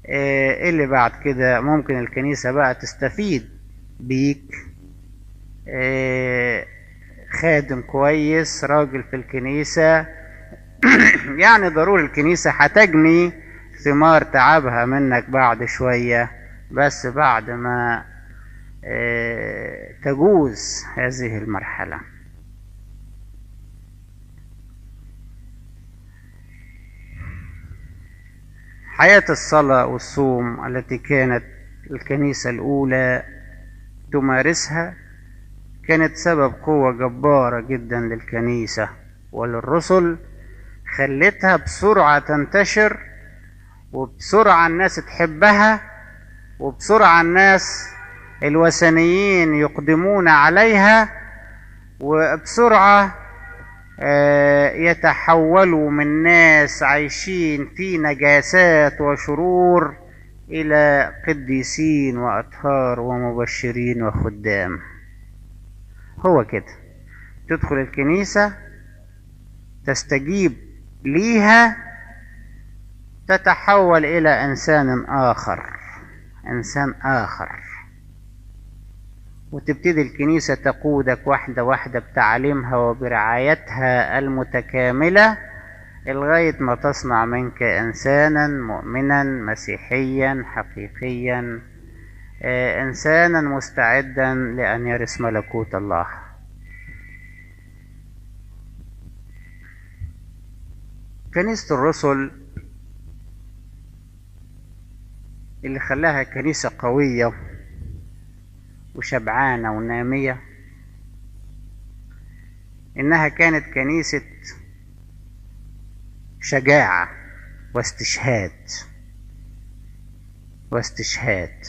إيه اللي بعد كده ممكن الكنيسة بقى تستفيد بيك إيه خادم كويس راجل في الكنيسة يعني ضروري الكنيسة هتجني ثمار تعبها منك بعد شوية بس بعد ما إيه تجوز هذه المرحلة حياة الصلاة والصوم التي كانت الكنيسة الأولى تمارسها كانت سبب قوة جبارة جدا للكنيسة وللرسل خلتها بسرعة تنتشر وبسرعة الناس تحبها وبسرعة الناس الوثنيين يقدمون عليها وبسرعة يتحولوا من ناس عايشين في نجاسات وشرور إلى قديسين وأطهار ومبشرين وخدام هو كده تدخل الكنيسة تستجيب ليها تتحول إلى إنسان آخر إنسان آخر وتبتدي الكنيسة تقودك واحدة واحدة بتعليمها وبرعايتها المتكاملة لغاية ما تصنع منك إنسانا مؤمنا مسيحيا حقيقيا إنسانا مستعدا لأن يرث ملكوت الله كنيسة الرسل اللي خلاها كنيسة قوية وشبعانة ونامية إنها كانت كنيسة شجاعة واستشهاد واستشهاد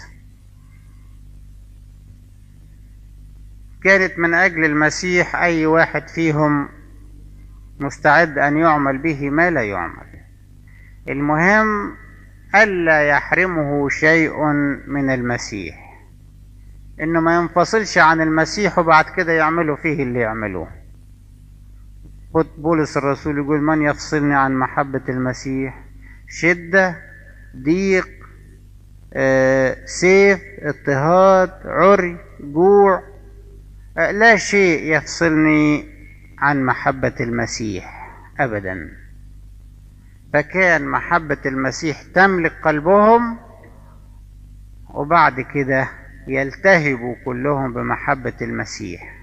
كانت من أجل المسيح أي واحد فيهم مستعد أن يعمل به ما لا يعمل المهم ألا يحرمه شيء من المسيح إنه ما ينفصلش عن المسيح وبعد كده يعملوا فيه اللي يعملوه خد بولس الرسول يقول من يفصلني عن محبة المسيح شدة ضيق آه، سيف اضطهاد عري جوع آه، لا شيء يفصلني عن محبة المسيح أبدا فكان محبة المسيح تملك قلبهم وبعد كده يلتهبوا كلهم بمحبة المسيح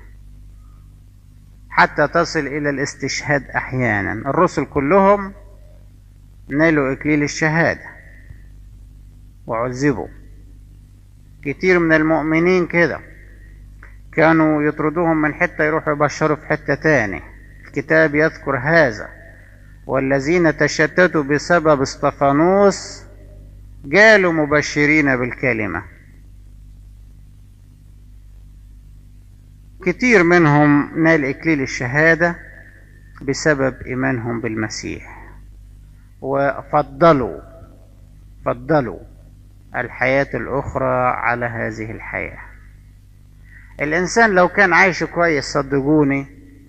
حتى تصل إلى الاستشهاد أحيانا الرسل كلهم نالوا إكليل الشهادة وعذبوا كتير من المؤمنين كده كانوا يطردوهم من حتة يروحوا يبشروا في حتة تاني الكتاب يذكر هذا والذين تشتتوا بسبب اسطفانوس جالوا مبشرين بالكلمة كتير منهم نال إكليل الشهادة بسبب إيمانهم بالمسيح وفضلوا فضلوا الحياة الأخرى على هذه الحياة الإنسان لو كان عايش كويس صدقوني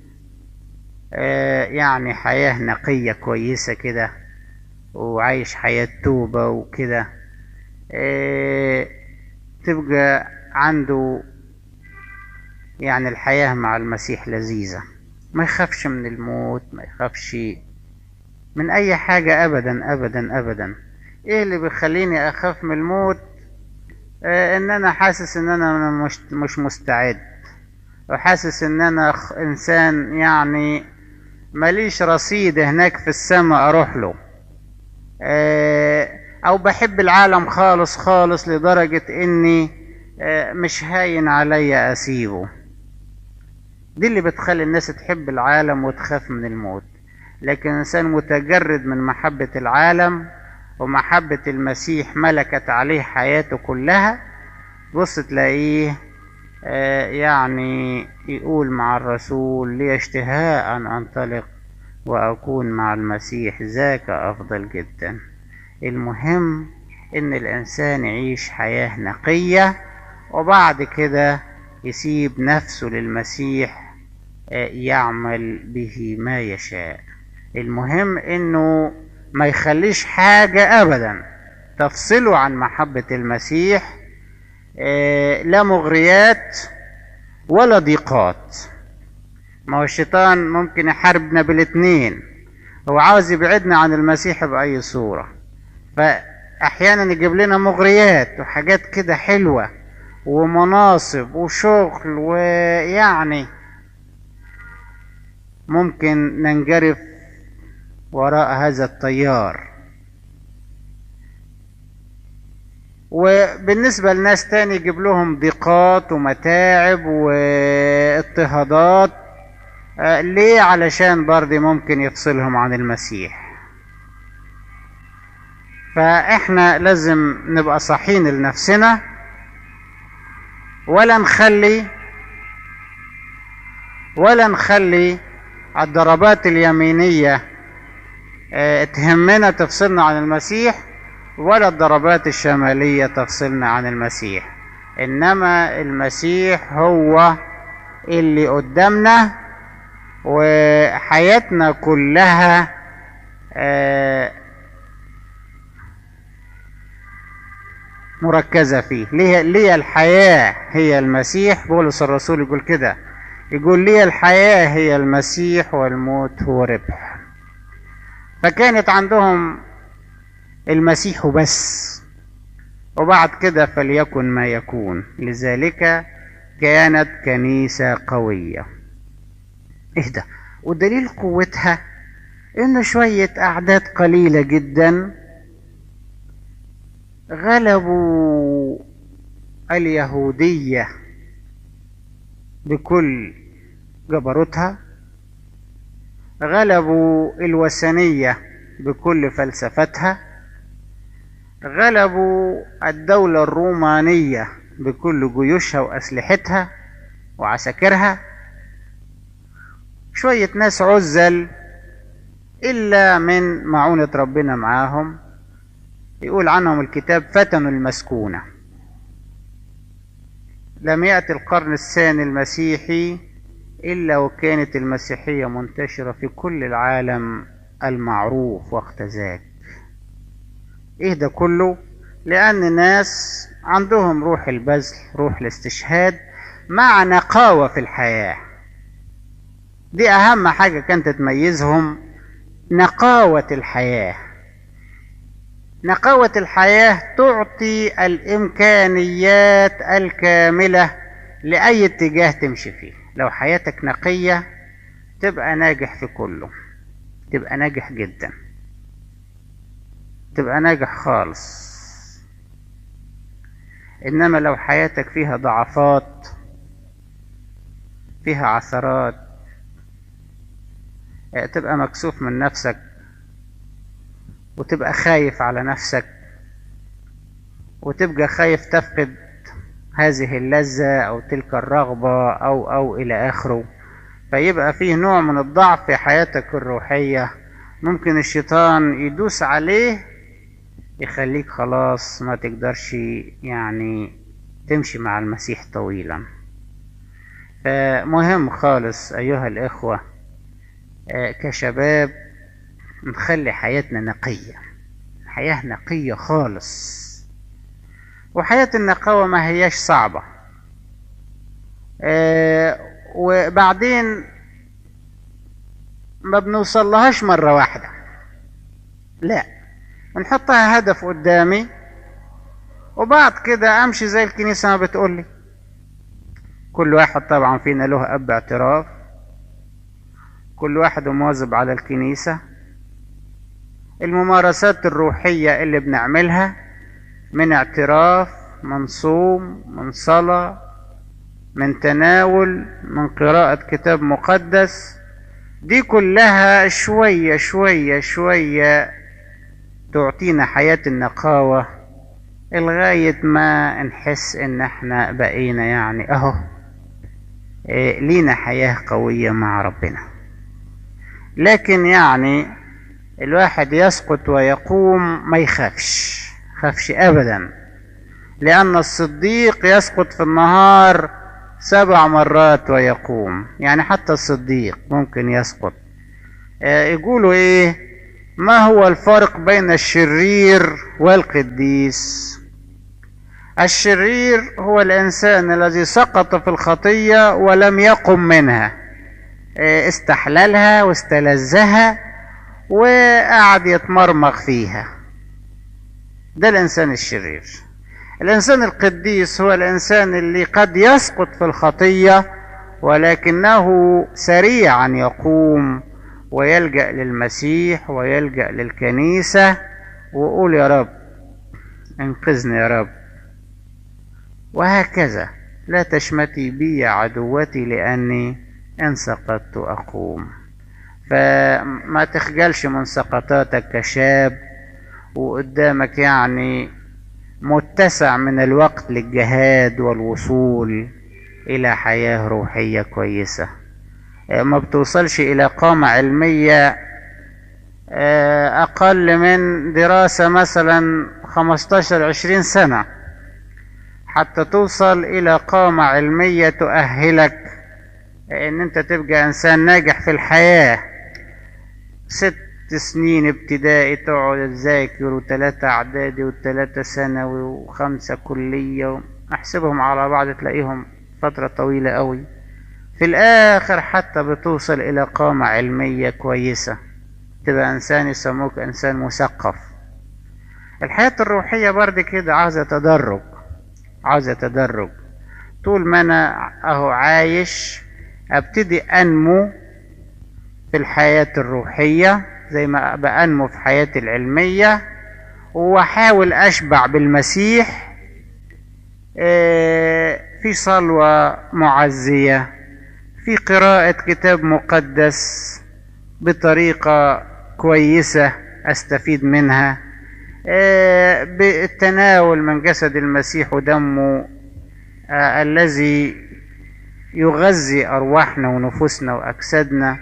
آه يعني حياة نقية كويسة كده وعايش حياة توبة وكده آه تبقى عنده يعني الحياة مع المسيح لذيذة ما يخافش من الموت ما يخافش من أي حاجة أبدا أبدا أبدا إيه اللي بيخليني أخاف من الموت آه إن أنا حاسس إن أنا مش, مش مستعد وحاسس إن أنا إنسان يعني ماليش رصيد هناك في السماء أروح له آه أو بحب العالم خالص خالص لدرجة إني آه مش هاين عليا أسيبه دي اللي بتخلي الناس تحب العالم وتخاف من الموت لكن إنسان متجرد من محبة العالم ومحبة المسيح ملكت عليه حياته كلها بص تلاقيه آه يعني يقول مع الرسول لي اشتهاء أن أنطلق وأكون مع المسيح ذاك أفضل جدا المهم إن الإنسان يعيش حياة نقية وبعد كده يسيب نفسه للمسيح يعمل به ما يشاء المهم انه ما يخليش حاجة ابدا تفصله عن محبة المسيح آه، لا مغريات ولا ضيقات ما هو الشيطان ممكن يحاربنا بالاتنين هو عاوز يبعدنا عن المسيح بأي صورة فأحيانا يجيب لنا مغريات وحاجات كده حلوة ومناصب وشغل ويعني ممكن ننجرف وراء هذا التيار وبالنسبة لناس تاني يجيب لهم ضيقات ومتاعب واضطهادات آه، ليه علشان برضه ممكن يفصلهم عن المسيح فاحنا لازم نبقى صحين لنفسنا ولا نخلي ولا نخلي الضربات اليمينية آه، تهمنا تفصلنا عن المسيح ولا الضربات الشمالية تفصلنا عن المسيح إنما المسيح هو اللي قدامنا وحياتنا كلها آه، مركزة فيه ليه, ليه الحياة هي المسيح بولس الرسول يقول كده يقول لي الحياة هي المسيح والموت هو ربح فكانت عندهم المسيح بس وبعد كده فليكن ما يكون لذلك كانت كنيسة قوية ايه ده ودليل قوتها ان شوية اعداد قليلة جدا غلبوا اليهودية بكل جبروتها غلبوا الوثنية بكل فلسفتها غلبوا الدولة الرومانية بكل جيوشها وأسلحتها وعساكرها شوية ناس عزل إلا من معونة ربنا معاهم يقول عنهم الكتاب فتنوا المسكونة لم يأتي القرن الثاني المسيحي إلا وكانت المسيحية منتشرة في كل العالم المعروف وقت ذاك ايه ده كله لان ناس عندهم روح البذل روح الاستشهاد مع نقاوة في الحياة دي اهم حاجة كانت تميزهم نقاوة الحياة نقاوة الحياة تعطي الامكانيات الكاملة لاي اتجاه تمشي فيه لو حياتك نقية تبقى ناجح في كله تبقى ناجح جدا تبقى ناجح خالص انما لو حياتك فيها ضعفات فيها عثرات تبقى مكسوف من نفسك وتبقى خايف على نفسك وتبقى خايف تفقد هذه اللذة أو تلك الرغبة أو أو إلى آخره فيبقى فيه نوع من الضعف في حياتك الروحية ممكن الشيطان يدوس عليه يخليك خلاص ما تقدرش يعني تمشي مع المسيح طويلا فمهم خالص أيها الإخوة كشباب نخلي حياتنا نقية حياة نقية خالص وحياة النقاوة ما هياش صعبة وبعدين ما بنوصلهاش مرة واحدة لا نحطها هدف قدامي وبعد كده امشي زي الكنيسة ما بتقولي كل واحد طبعا فينا له اب اعتراف كل واحد مواظب على الكنيسة الممارسات الروحية اللي بنعملها من اعتراف من صوم من صلاة من تناول من قراءة كتاب مقدس دي كلها شوية شوية شوية تعطينا حياة النقاوة لغاية ما نحس ان احنا بقينا يعني اهو إيه لينا حياة قوية مع ربنا لكن يعني الواحد يسقط ويقوم ما يخافش خافش ابدا لان الصديق يسقط في النهار سبع مرات ويقوم يعني حتى الصديق ممكن يسقط إيه يقولوا ايه ما هو الفرق بين الشرير والقديس الشرير هو الانسان الذي سقط في الخطيه ولم يقم منها استحللها واستلذها وقعد يتمرمغ فيها ده الانسان الشرير الانسان القديس هو الانسان اللي قد يسقط في الخطيه ولكنه سريعا يقوم ويلجا للمسيح ويلجا للكنيسه ويقول يا رب انقذني يا رب وهكذا لا تشمتي بي يا عدوتي لاني ان سقطت اقوم فما تخجلش من سقطاتك كشاب وقدامك يعني متسع من الوقت للجهاد والوصول الى حياه روحيه كويسه ما بتوصلش الى قامه علميه اقل من دراسه مثلا 15 20 سنه حتى توصل الى قامه علميه تؤهلك ان انت تبقى انسان ناجح في الحياه ست سنين ابتدائي تقعد تذاكر وثلاثة اعدادي وثلاثة ثانوي وخمسة كلية احسبهم على بعض تلاقيهم فترة طويلة قوي في الاخر حتى بتوصل الى قامة علمية كويسة تبقى انسان يسموك انسان مثقف الحياة الروحية برضه كده عاوزة تدرج عاوزة تدرج طول ما انا اهو عايش ابتدي انمو في الحياة الروحية زي ما بأنمو في حياتي العلمية واحاول اشبع بالمسيح في صلوة معزية في قراءة كتاب مقدس بطريقة كويسة استفيد منها بالتناول من جسد المسيح ودمه الذي يغذي ارواحنا ونفوسنا واجسادنا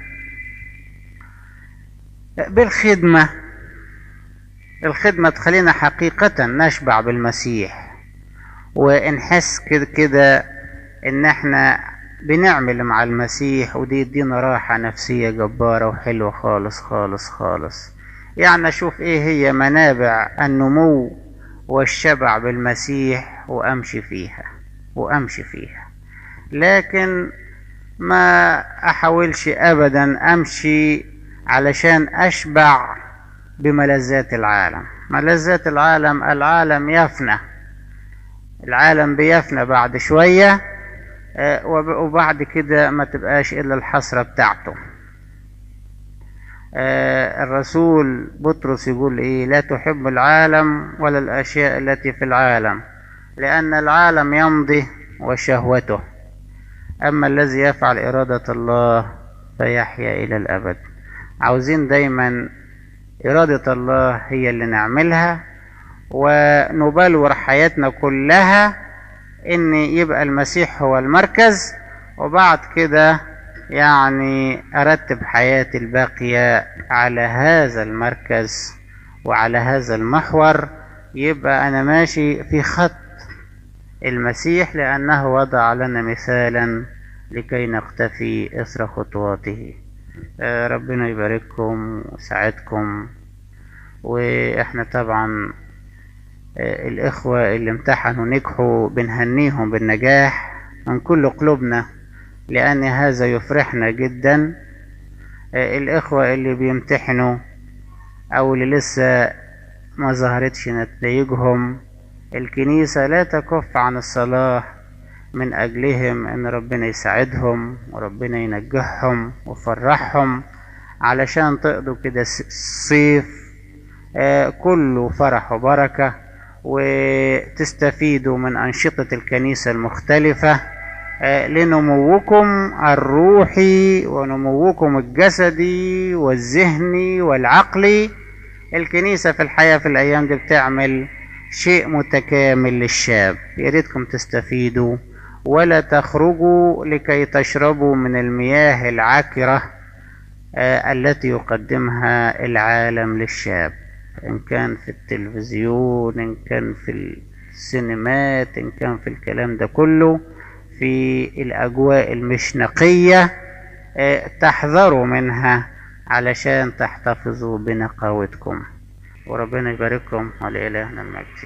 بالخدمة الخدمة تخلينا حقيقة نشبع بالمسيح ونحس كده كده ان احنا بنعمل مع المسيح ودي يدينا راحة نفسية جبارة وحلوة خالص خالص خالص يعني اشوف ايه هي منابع النمو والشبع بالمسيح وامشي فيها وامشي فيها لكن ما احاولش ابدا امشي علشان اشبع بملذات العالم ملذات العالم العالم يفنى العالم بيفنى بعد شوية وبعد كده ما تبقاش الا الحسرة بتاعته الرسول بطرس يقول ايه لا تحب العالم ولا الاشياء التي في العالم لان العالم يمضي وشهوته اما الذي يفعل اراده الله فيحيا الى الابد عاوزين دايما اراده الله هي اللي نعملها ونبلور حياتنا كلها ان يبقى المسيح هو المركز وبعد كده يعني ارتب حياتي الباقيه على هذا المركز وعلى هذا المحور يبقى انا ماشي في خط المسيح لانه وضع لنا مثالا لكي نقتفي اثر خطواته ربنا يبارككم ويساعدكم واحنا طبعا الاخوه اللي امتحنوا نجحوا بنهنيهم بالنجاح من كل قلوبنا لأن هذا يفرحنا جدا الإخوة اللي بيمتحنوا أو اللي لسه ما ظهرتش نتائجهم الكنيسة لا تكف عن الصلاة من أجلهم إن ربنا يساعدهم وربنا ينجحهم ويفرحهم علشان تقضوا كده الصيف كله فرح وبركة وتستفيدوا من أنشطة الكنيسة المختلفة لنموكم الروحي ونموكم الجسدي والذهني والعقلي الكنيسة في الحياة في الأيام دي بتعمل شيء متكامل للشاب يا ريتكم تستفيدوا ولا تخرجوا لكي تشربوا من المياه العكرة التي يقدمها العالم للشاب إن كان في التلفزيون إن كان في السينمات إن كان في الكلام ده كله في الأجواء المش نقية تحذروا منها علشان تحتفظوا بنقاوتكم وربنا يبارككم ولإلهنا المجد